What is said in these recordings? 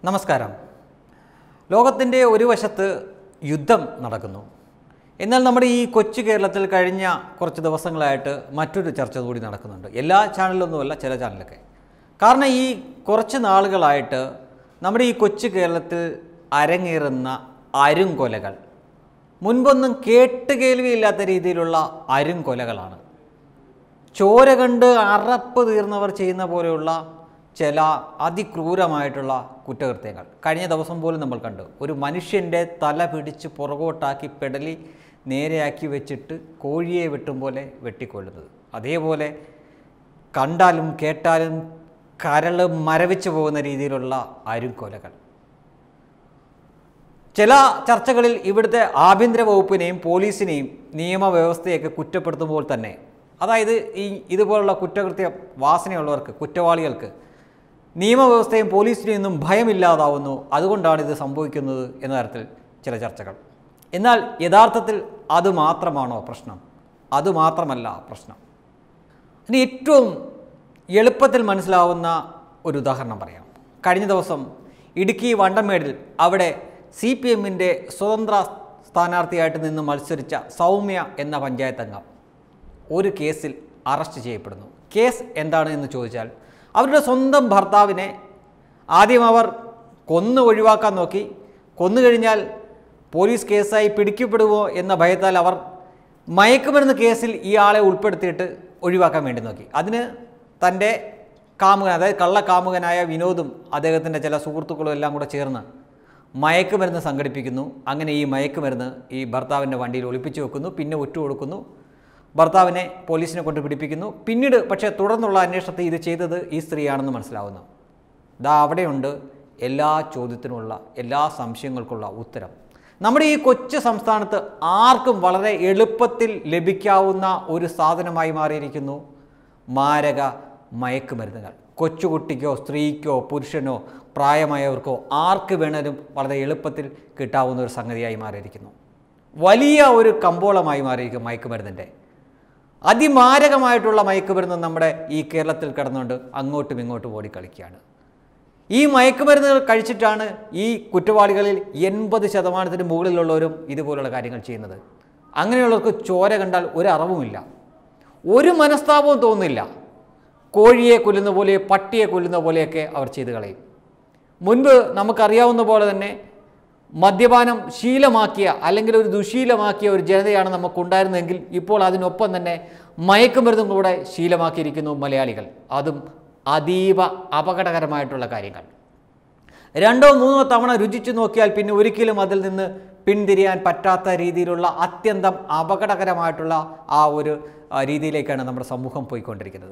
നമസ്കാരം ലോകത്തിൻ്റെ ഒരു വശത്ത് യുദ്ധം നടക്കുന്നു എന്നാൽ നമ്മുടെ ഈ കൊച്ചു കേരളത്തിൽ കഴിഞ്ഞ കുറച്ച് ദിവസങ്ങളായിട്ട് മറ്റൊരു ചർച്ച കൂടി നടക്കുന്നുണ്ട് എല്ലാ ചാനലിലൊന്നുമല്ല ചില ചാനലൊക്കെ കാരണം ഈ കുറച്ച് നാളുകളായിട്ട് നമ്മുടെ ഈ കൊച്ചു കേരളത്തിൽ അരങ്ങേറുന്ന അരുംകൊലകൾ മുൻപൊന്നും കേട്ടുകേൾവിയില്ലാത്ത രീതിയിലുള്ള അരുംകൊലകളാണ് ചോര കണ്ട് അറപ്പ് തീർന്നവർ ചെയ്യുന്ന പോലെയുള്ള ചില അതിക്രൂരമായിട്ടുള്ള കുറ്റകൃത്യങ്ങൾ കഴിഞ്ഞ ദിവസം പോലും നമ്മൾ കണ്ടു ഒരു മനുഷ്യൻ്റെ തല പിടിച്ച് പുറകോട്ടാക്കി പെടലി നേരെയാക്കി വെച്ചിട്ട് കോഴിയെ വെട്ടും പോലെ വെട്ടിക്കൊല്ലുന്നത് അതേപോലെ കണ്ടാലും കേട്ടാലും കരൾ മരവിച്ചു പോകുന്ന രീതിയിലുള്ള അരുംകൊലകൾ ചില ചർച്ചകളിൽ ഇവിടുത്തെ ആഭ്യന്തര വകുപ്പിനെയും പോലീസിനെയും നിയമവ്യവസ്ഥയൊക്കെ കുറ്റപ്പെടുത്തുമ്പോൾ തന്നെ അതായത് ഈ ഇതുപോലുള്ള കുറ്റകൃത്യ വാസനയുള്ളവർക്ക് കുറ്റവാളികൾക്ക് നിയമവ്യവസ്ഥയും പോലീസിനെയും ഒന്നും ഭയമില്ലാതാവുന്നു അതുകൊണ്ടാണ് ഇത് സംഭവിക്കുന്നത് എന്ന തരത്തിൽ ചില ചർച്ചകൾ എന്നാൽ യഥാർത്ഥത്തിൽ അത് മാത്രമാണോ പ്രശ്നം അത് മാത്രമല്ല പ്രശ്നം ഇനി ഏറ്റവും എളുപ്പത്തിൽ മനസ്സിലാവുന്ന ഒരു ഉദാഹരണം പറയാം കഴിഞ്ഞ ദിവസം ഇടുക്കി വണ്ടമേടിൽ അവിടെ സി പി എമ്മിൻ്റെ സ്വതന്ത്ര സ്ഥാനാർത്ഥിയായിട്ട് നിന്ന് മത്സരിച്ച സൗമ്യ എന്ന പഞ്ചായത്ത് അംഗം ഒരു കേസിൽ അറസ്റ്റ് ചെയ്യപ്പെടുന്നു കേസ് എന്താണ് എന്ന് ചോദിച്ചാൽ അവരുടെ സ്വന്തം ഭർത്താവിനെ ആദ്യം അവർ കൊന്നു ഒഴിവാക്കാൻ നോക്കി കൊന്നു കഴിഞ്ഞാൽ പോലീസ് കേസായി പിടിക്കപ്പെടുമോ എന്ന ഭയത്താൽ അവർ മയക്കുമരുന്ന് കേസിൽ ഇയാളെ ഉൾപ്പെടുത്തിയിട്ട് ഒഴിവാക്കാൻ വേണ്ടി നോക്കി അതിന് തൻ്റെ കാമുകൻ അതായത് കള്ള കാമുകനായ വിനോദും അദ്ദേഹത്തിൻ്റെ ചില സുഹൃത്തുക്കളും എല്ലാം കൂടെ ചേർന്ന് മയക്കുമരുന്ന് സംഘടിപ്പിക്കുന്നു അങ്ങനെ ഈ മയക്കുമരുന്ന് ഈ ഭർത്താവിൻ്റെ വണ്ടിയിൽ ഒളിപ്പിച്ചു വെക്കുന്നു പിന്നെ ഒറ്റ കൊടുക്കുന്നു ഭർത്താവിനെ പോലീസിനെ കൊണ്ട് പിടിപ്പിക്കുന്നു പിന്നീട് പക്ഷേ തുടർന്നുള്ള അന്വേഷണത്തിൽ ഇത് ചെയ്തത് ഈ സ്ത്രീയാണെന്ന് മനസ്സിലാവുന്നു ദാ അവിടെയുണ്ട് എല്ലാ ചോദ്യത്തിനുമുള്ള എല്ലാ സംശയങ്ങൾക്കുള്ള ഉത്തരം നമ്മുടെ ഈ കൊച്ചു സംസ്ഥാനത്ത് ആർക്കും വളരെ എളുപ്പത്തിൽ ലഭിക്കാവുന്ന ഒരു സാധനമായി മാറിയിരിക്കുന്നു മാരക മയക്കുമരുന്നുകൾ കൊച്ചുകുട്ടിക്കോ സ്ത്രീക്കോ പുരുഷനോ പ്രായമായവർക്കോ ആർക്ക് വേണേലും വളരെ എളുപ്പത്തിൽ കിട്ടാവുന്ന ഒരു സംഗതിയായി മാറിയിരിക്കുന്നു വലിയ ഒരു കമ്പോളമായി മാറിയിരിക്കും മയക്കുമരുന്നിൻ്റെ അതിമാരകമായിട്ടുള്ള മയക്കുമരുന്ന് നമ്മുടെ ഈ കേരളത്തിൽ കിടന്നുകൊണ്ട് അങ്ങോട്ടും ഇങ്ങോട്ടും ഓടിക്കളിക്കുകയാണ് ഈ മയക്കുമരുന്നുകൾ കഴിച്ചിട്ടാണ് ഈ കുറ്റവാളികളിൽ എൺപത് ശതമാനത്തിന് മുകളിലുള്ളവരും ഇതുപോലുള്ള കാര്യങ്ങൾ ചെയ്യുന്നത് അങ്ങനെയുള്ളവർക്ക് ചോര കണ്ടാൽ ഒരു അറിവുമില്ല ഒരു മനസ്താപവും തോന്നുന്നില്ല കോഴിയെ കൊല്ലുന്ന പോലെ പട്ടിയെ കൊല്ലുന്ന പോലെയൊക്കെ അവർ ചെയ്തു കളയും മുൻപ് നമുക്കറിയാവുന്ന പോലെ തന്നെ മദ്യപാനം ശീലമാക്കിയ അല്ലെങ്കിൽ ഒരു ദുശീലമാക്കിയ ഒരു ജനതയാണ് നമുക്കുണ്ടായിരുന്നതെങ്കിൽ ഇപ്പോൾ അതിനൊപ്പം തന്നെ മയക്കുമരുന്നും കൂടെ ശീലമാക്കിയിരിക്കുന്നു മലയാളികൾ അതും അതീവ അപകടകരമായിട്ടുള്ള കാര്യങ്ങൾ രണ്ടോ മൂന്നോ തവണ രുചിച്ചു നോക്കിയാൽ പിന്നെ ഒരിക്കലും അതിൽ നിന്ന് പിന്തിരിയാൻ പറ്റാത്ത രീതിയിലുള്ള അത്യന്തം അപകടകരമായിട്ടുള്ള ആ ഒരു ആ, രീതിയിലേക്കാണ് നമ്മുടെ സമൂഹം പോയിക്കൊണ്ടിരിക്കുന്നത്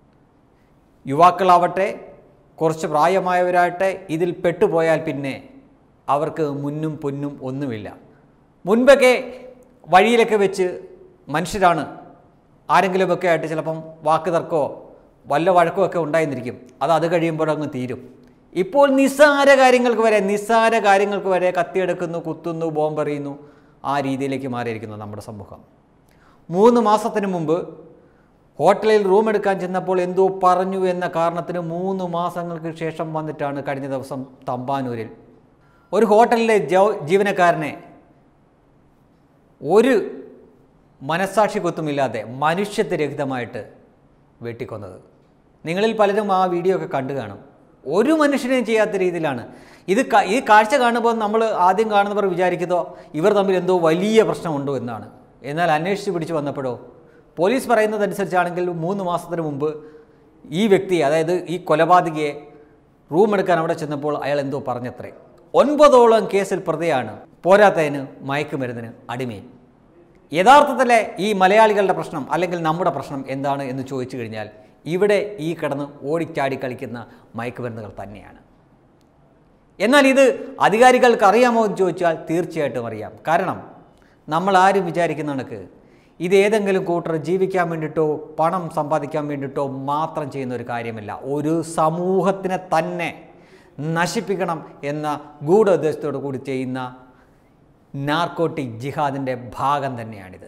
യുവാക്കളാവട്ടെ കുറച്ച് പ്രായമായവരാകട്ടെ ഇതിൽ പെട്ടുപോയാൽ പിന്നെ അവർക്ക് മുന്നും പൊന്നും ഒന്നുമില്ല മുൻപൊക്കെ വഴിയിലൊക്കെ വെച്ച് മനുഷ്യരാണ് ആരെങ്കിലുമൊക്കെ ആയിട്ട് ചിലപ്പം വാക്ക് തർക്കമോ വല്ല വഴക്കമോ ഒക്കെ ഉണ്ടായിരുന്നിരിക്കും അത് അത് കഴിയുമ്പോഴങ്ങ് തീരും ഇപ്പോൾ നിസ്സാര കാര്യങ്ങൾക്ക് വരെ നിസ്സാര കാര്യങ്ങൾക്ക് വരെ കത്തിയെടുക്കുന്നു കുത്തുന്നു ബോംബെറിയുന്നു ആ രീതിയിലേക്ക് മാറിയിരിക്കുന്നു നമ്മുടെ സമൂഹം മൂന്ന് മാസത്തിന് മുമ്പ് ഹോട്ടലിൽ റൂം എടുക്കാൻ ചെന്നപ്പോൾ എന്തോ പറഞ്ഞു എന്ന കാരണത്തിന് മൂന്ന് മാസങ്ങൾക്ക് ശേഷം വന്നിട്ടാണ് കഴിഞ്ഞ ദിവസം തമ്പാനൂരിൽ ഒരു ഹോട്ടലിലെ ജോ ജീവനക്കാരനെ ഒരു മനസ്സാക്ഷി കുത്തുമില്ലാതെ മനുഷ്യത്വരഹിതമായിട്ട് വെട്ടിക്കൊന്നത് നിങ്ങളിൽ പലരും ആ വീഡിയോ ഒക്കെ കണ്ടു കാണും ഒരു മനുഷ്യനെയും ചെയ്യാത്ത രീതിയിലാണ് ഇത് ക- ഈ കാഴ്ച കാണുമ്പോൾ നമ്മൾ ആദ്യം കാണുന്നവർ വിചാരിക്കുന്നതോ ഇവർ തമ്മിൽ എന്തോ വലിയ പ്രശ്നമുണ്ടോ എന്നാണ് എന്നാൽ അന്വേഷിച്ച് പിടിച്ച് വന്നപ്പോഴോ പോലീസ് പറയുന്നതനുസരിച്ചാണെങ്കിൽ മൂന്ന് മാസത്തിന് മുമ്പ് ഈ വ്യക്തി അതായത് ഈ കൊലപാതകയെ റൂം എടുക്കാൻ അവിടെ ചെന്നപ്പോൾ അയാൾ എന്തോ പറഞ്ഞത്രേ ഒൻപതോളം കേസിൽ പ്രതിയാണ് പോരാത്തതിന് മയക്കുമരുന്നിന് അടിമയും യഥാർത്ഥത്തിലെ ഈ മലയാളികളുടെ പ്രശ്നം അല്ലെങ്കിൽ നമ്മുടെ പ്രശ്നം എന്താണ് എന്ന് ചോദിച്ചു കഴിഞ്ഞാൽ ഇവിടെ ഈ കിടന്ന് ഓടിച്ചാടി കളിക്കുന്ന മയക്കുമരുന്നുകൾ തന്നെയാണ് എന്നാൽ ഇത് അധികാരികൾക്ക് അറിയാമോ എന്ന് ചോദിച്ചാൽ തീർച്ചയായിട്ടും അറിയാം കാരണം നമ്മൾ ആരും വിചാരിക്കുന്ന കണക്ക് ഇത് ഏതെങ്കിലും കൂട്ടർ ജീവിക്കാൻ വേണ്ടിയിട്ടോ പണം സമ്പാദിക്കാൻ വേണ്ടിയിട്ടോ മാത്രം ചെയ്യുന്ന ഒരു കാര്യമല്ല ഒരു സമൂഹത്തിനെ തന്നെ നശിപ്പിക്കണം എന്ന ഗൂഢോദ്ദേശത്തോടു കൂടി ചെയ്യുന്ന നാർക്കോട്ടിക് ജിഹാദിൻ്റെ ഭാഗം തന്നെയാണിത്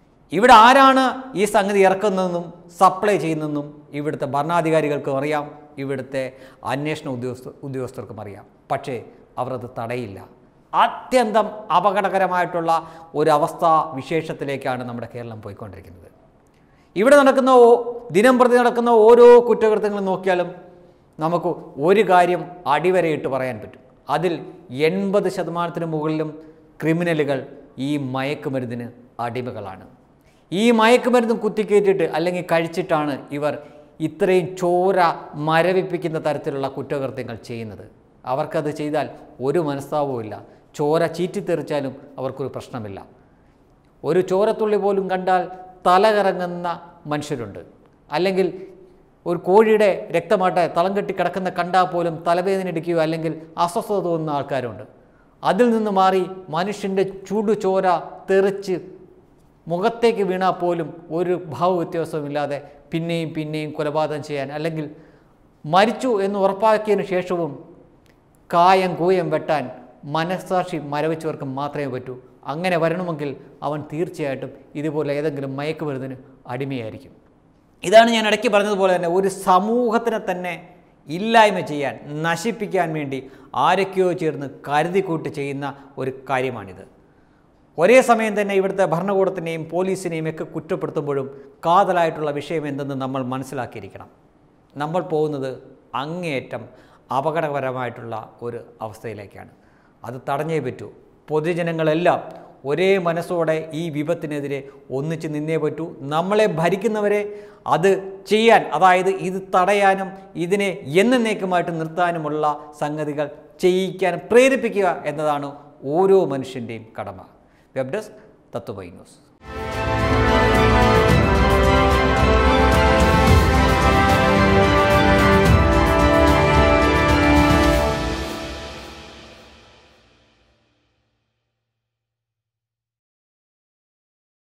ഇവിടെ ആരാണ് ഈ സംഗതി ഇറക്കുന്നതെന്നും സപ്ലൈ ചെയ്യുന്നതെന്നും ഇവിടുത്തെ ഭരണാധികാരികൾക്കും അറിയാം ഇവിടുത്തെ അന്വേഷണ ഉദ്യോഗസ്ഥ ഉദ്യോഗസ്ഥർക്കും അറിയാം പക്ഷേ അവർ അത് തടയില്ല അത്യന്തം അപകടകരമായിട്ടുള്ള ഒരവസ്ഥ വിശേഷത്തിലേക്കാണ് നമ്മുടെ കേരളം പോയിക്കൊണ്ടിരിക്കുന്നത് ഇവിടെ നടക്കുന്ന ഓ- ദിനം പ്രതി നടക്കുന്ന ഓരോ കുറ്റകൃത്യങ്ങളും നോക്കിയാലും നമുക്ക് ഒരു കാര്യം അടിവരയിട്ട് പറയാൻ പറ്റും അതിൽ എൺപത് ശതമാനത്തിന് മുകളിലും ക്രിമിനലുകൾ ഈ മയക്കുമരുന്നിന് അടിമകളാണ് ഈ മയക്കുമരുന്ന് കുത്തിക്കയറ്റിട്ട് അല്ലെങ്കിൽ കഴിച്ചിട്ടാണ് ഇവർ ഇത്രയും ചോര മരവിപ്പിക്കുന്ന തരത്തിലുള്ള കുറ്റകൃത്യങ്ങൾ ചെയ്യുന്നത് അവർക്കത് ചെയ്താൽ ഒരു മനസ്താപവും ഇല്ല ചോര ചീറ്റിത്തെറിച്ചാലും അവർക്കൊരു പ്രശ്നമില്ല ഒരു ചോരത്തുള്ളി പോലും കണ്ടാൽ തല കറങ്ങുന്ന മനുഷ്യരുണ്ട് അല്ലെങ്കിൽ ഒരു കോഴിയുടെ രക്തമാട്ടെ തളം കെട്ടി കിടക്കുന്ന കണ്ടാൽ പോലും തലവേദന ഇടിക്കുകയോ അല്ലെങ്കിൽ അസ്വസ്ഥത തോന്നുന്ന ആൾക്കാരുണ്ട് അതിൽ നിന്ന് മാറി മനുഷ്യൻ്റെ ചൂട് ചോര തെറിച്ച് മുഖത്തേക്ക് വീണാൽ പോലും ഒരു ഭാവവ്യത്യാസവുമില്ലാതെ പിന്നെയും പിന്നെയും കൊലപാതകം ചെയ്യാൻ അല്ലെങ്കിൽ മരിച്ചു എന്ന് ഉറപ്പാക്കിയതിന് ശേഷവും കായം കൂയം വെട്ടാൻ മനസ്സാക്ഷി മരവിച്ചവർക്ക് മാത്രമേ പറ്റൂ അങ്ങനെ വരണമെങ്കിൽ അവൻ തീർച്ചയായിട്ടും ഇതുപോലെ ഏതെങ്കിലും മയക്കുമരുന്നിന് അടിമയായിരിക്കും ഇതാണ് ഞാൻ ഇടയ്ക്ക് പറഞ്ഞതുപോലെ തന്നെ ഒരു സമൂഹത്തിനെ തന്നെ ഇല്ലായ്മ ചെയ്യാൻ നശിപ്പിക്കാൻ വേണ്ടി ആരൊക്കെയോ ചേർന്ന് കരുതിക്കൂട്ടി ചെയ്യുന്ന ഒരു കാര്യമാണിത് ഒരേ സമയം തന്നെ ഇവിടുത്തെ ഭരണകൂടത്തിനെയും പോലീസിനെയും ഒക്കെ കുറ്റപ്പെടുത്തുമ്പോഴും കാതലായിട്ടുള്ള വിഷയം എന്തെന്ന് നമ്മൾ മനസ്സിലാക്കിയിരിക്കണം നമ്മൾ പോകുന്നത് അങ്ങേയറ്റം അപകടകരമായിട്ടുള്ള ഒരു അവസ്ഥയിലേക്കാണ് അത് തടഞ്ഞേ പറ്റൂ പൊതുജനങ്ങളെല്ലാം ഒരേ മനസ്സോടെ ഈ വിപത്തിനെതിരെ ഒന്നിച്ച് നിന്നേ പറ്റൂ നമ്മളെ ഭരിക്കുന്നവരെ അത് ചെയ്യാൻ അതായത് ഇത് തടയാനും ഇതിനെ എന്നേക്കുമായിട്ട് നിർത്താനുമുള്ള സംഗതികൾ ചെയ്യിക്കാൻ പ്രേരിപ്പിക്കുക എന്നതാണ് ഓരോ മനുഷ്യൻ്റെയും കടമ വെബ് ഡെസ്ക് തത്വമൈ ന്യൂസ്